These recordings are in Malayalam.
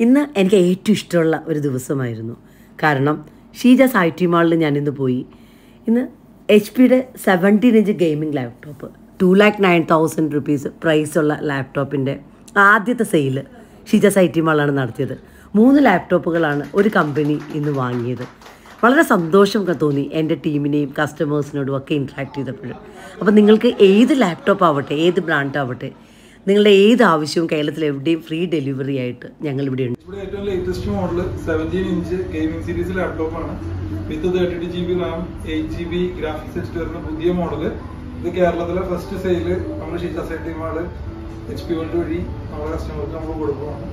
ഇന്ന് എനിക്ക് ഏറ്റവും ഇഷ്ടമുള്ള ഒരു ദിവസമായിരുന്നു കാരണം ഷീജാസ് ഐ ടി മാളിൽ ഞാൻ ഇന്ന് പോയി ഇന്ന് എച്ച് പിയുടെ seventeen inch gaming laptop two lakh nine thousand rupees പ്രൈസുള്ള ലാപ്ടോപ്പിൻ്റെ ആദ്യത്തെ സെയില് ഷീജാസ് ഐ ടി മാളാണ് നടത്തിയത് മൂന്ന് ലാപ്ടോപ്പുകളാണ് ഒരു കമ്പനി ഇന്ന് വാങ്ങിയത് വളരെ സന്തോഷം ക- തോന്നി എൻ്റെ ടീമിനെയും കസ്റ്റമേഴ്സിനോടും ഒക്കെ ഇൻട്രാക്ട് ചെയ്തപ്പോൾ അപ്പോൾ നിങ്ങൾക്ക് ഏത് ലാപ്ടോപ്പ് ആവട്ടെ ഏത് ബ്രാൻഡ് ആവട്ടെ നിങ്ങളുടെ ഏത് ആവശ്യവും കേരളത്തിൽ എവിടെയും ഫ്രീ ഡെലിവറി ആയിട്ട് ഞങ്ങൾ ഇവിടെ ഉണ്ട് ഇവിടെ ഏറ്റവും latest model seventeen inch gaming series laptop ആണ് with thirty two G B RAM eight G B graphics വെച്ചിട്ട് വരുന്ന പുതിയ മോഡൽ ഇത് കേരളത്തിലെ ഫസ്റ്റ് സെയില് നമ്മുടെ ഷീറ്റ സെറ്റി മാള് എച്ച് പി വേൾഡ് വഴി നമ്മുടെ കസ്റ്റമർക്ക് നമ്മൾ കൊടുക്കുന്നതാണ്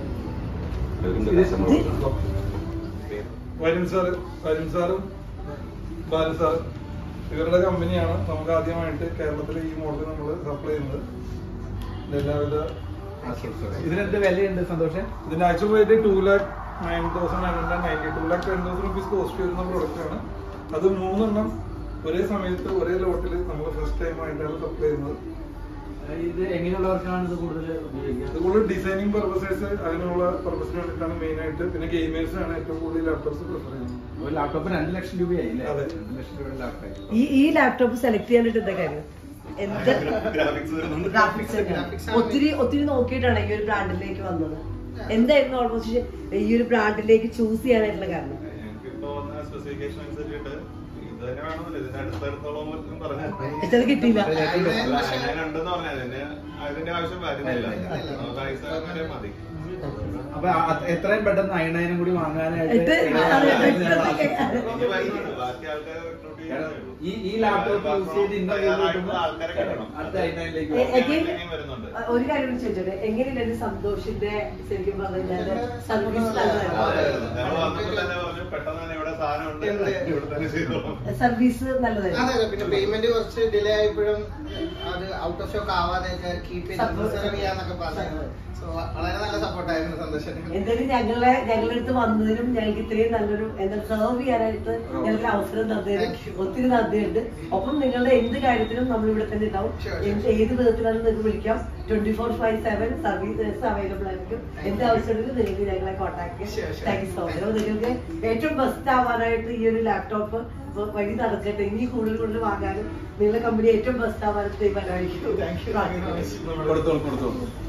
വരുൺ സാറ് വരുൺ സാറും ബാലൻ സാറ് ഇവരുടെ കമ്പനിയാണ് നമുക്ക് ആദ്യമായിട്ട് കേരളത്തിലെ ഈ മോഡൽ നമ്മൾ സപ്ലൈ ചെയ്യുന്നത് എല്ലാവിധ ഇതിനെന്ത് വിലയുണ്ട് സന്തോഷം ഇതിന്റെ actual rate two lakh nine thousand nine hundred ninety two lakh ten thousand rupees cost വരുന്ന പ്രോഡക്റ്റ് ആണ് അത് മൂന്നെണ്ണം ഒരേ സമയത്ത് ഒരേ ലോട്ടിൽ നമ്മൾ ഫസ്റ്റ് ടൈം ആയിട്ടാണ് സപ്ലൈ ചെയ്യുന്നത് ഇത് എങ്ങനെയുള്ളവർക്കാണ് ഇത് കൂടുതൽ ഉപയോഗിക്കുക അതുപോലെ ഡിസൈനിങ് പർപ്പസേഴ്സ് അതിനുള്ള പർപ്പസിന് വേണ്ടിയിട്ടാണ് മെയിൻ ആയിട്ട് പിന്നെ ഗെയിമേഴ്സ് ആണ് ഏറ്റവും കൂടുതൽ ലാപ്ടോപ്സ് പ്രിഫർ ചെയ്യുന്നത് ഒരു ലാപ്ടോപ്പ് രണ്ട് ലക്ഷം രൂപയായി അല്ലേ അതെ. രണ്ട് ലക്ഷം രൂപയുടെ ലാപ്ടോപ്പ് ഈ ഈ ലാപ്ടോപ്പ് സെലക്ട് ചെയ്യാനായിട്ട് എന്താ കാര്യം എന്ത് ഗ്രാഫിക്സ് ഒത്തിരി ഒത്തിരി നോക്കിയിട്ടാണ് ഈ ഒരു ബ്രാൻഡിലേക്ക് വന്നത് എന്തായിരുന്നു ഓൾമോസ്റ്റ് ഈ ഒരു ബ്രാൻഡിലേക്ക് ചൂസ് ചെയ്യാനായിട്ടുള്ള കാരണം ഞങ്ങൾക്കിപ്പോ വന്ന സ്പെസിഫിക്കേഷൻ അനുസരിച്ചിട്ട് ഇത് തന്നെ വേണമെന്നില്ല ഇതിന്റെ അടുത്തടുത്തോളം പോലും പറഞ്ഞു പക്ഷെ അത് കിട്ടിയില്ല അങ്ങനെ ഉണ്ടെന്ന് പറഞ്ഞാൽ അതിന് അതിന്റെ ആവശ്യം വരുന്നില്ല നമുക്ക് ഐസ് അങ്ങനെ മതി അപ്പൊ ആ- എത്രയും പെട്ടെന്ന് അയണയനും കൂടി വാങ്ങാനായിട്ട് ഇത് അതെ, പെട്ടെന്ന് ഇനി വരുന്നുണ്ട് ബാക്കി ആൾക്കാരെ recruit ചെയ്യാനേ ഉള്ളൂ. ഈ ഈ ലാപ്ടോപ്പ് യൂസ് ചെയ്ത് ഇന്റർവ്യൂ തയ്യാറായിട്ടുള്ള ആൾക്കാരെ കിട്ടണം. അടുത്ത അയണയിലേക്ക് എ- again, ഇനിയും വരുന്നുണ്ട് ഒരു കാര്യം കൂടി ചോദിച്ചോട്ടെ എങ്ങനെയുണ്ടായിരുന്നു സന്തോഷിന്റെ ശരിക്കും പറഞ്ഞു കഴിഞ്ഞാൽ സർവീസ് അതെ, നല്ലതായിരുന്നു ഞങ്ങൾ വന്നപ്പോൾ തന്നെ പറഞ്ഞു പെട്ടെന്ന് തന്നെ ഇവിടെ സാധനം ഉണ്ട് ഇവിടെ തന്നെ ചെയ്തോളാം സർവീസ് അതെ നല്ലതായിരുന്നു അതെ പിന്നെ പേയ്മെന്റ് കുറച്ച് ഡിലേ ആയപ്പോഴും അത് ഔട്ട് ഓഫ് സ്റ്റോക്ക് ആവാതെയൊക്കെ കീപ്പ് ചെയ്ത് Support. പ്രിസർവ് ചെയ്യാന്നൊക്കെ പറഞ്ഞു സോ വളരെ നല്ല സപ്പോർട്ടായിരുന്നു സന്തോഷം എന്തായാലും ഞങ്ങളെ ഞങ്ങളുടെ അടുത്ത് വന്നതിനും ഞങ്ങൾക്ക് ഇത്രയും നല്ലൊരു എന്താ സെർവ് ചെയ്യാനായിട്ട് ഞങ്ങൾക്ക് അവസരം തന്നതിനും Thank you. ഒത്തിരി നന്ദിയുണ്ട് ഒപ്പം നിങ്ങളുടെ എന്ത് കാര്യത്തിനും നമ്മൾ ഇവിടെ തന്നെ ഉണ്ടാവും Sure, sure. എന്ത് ഏത് വിധത്തിലാണ് നിങ്ങൾക്ക് വിളിക്കാം twenty four five seven services available ആയിരിക്കും എന്ത് ആവശ്യമുണ്ടെങ്കിലും നിങ്ങൾക്ക് ഞങ്ങളെ കോൺടാക്ട് Sure, ചെയ്യാം sure. Thank you so much അപ്പോൾ നിങ്ങൾക്ക് ഏറ്റവും ബെസ്റ്റ് ആവാനായിട്ട് ഈ ഒരു ലാപ്ടോപ്പ് വഴി നടക്കട്ടെ ഇനി കൂടുതൽ കൂടുതൽ വാങ്ങാനും നിങ്ങളുടെ കമ്പനി ഏറ്റവും ബെസ്റ്റ് ആവാനായിട്ട് Thank you. Thank you very much. കൊടുത്തോളൂ കൊടുത്തോളൂ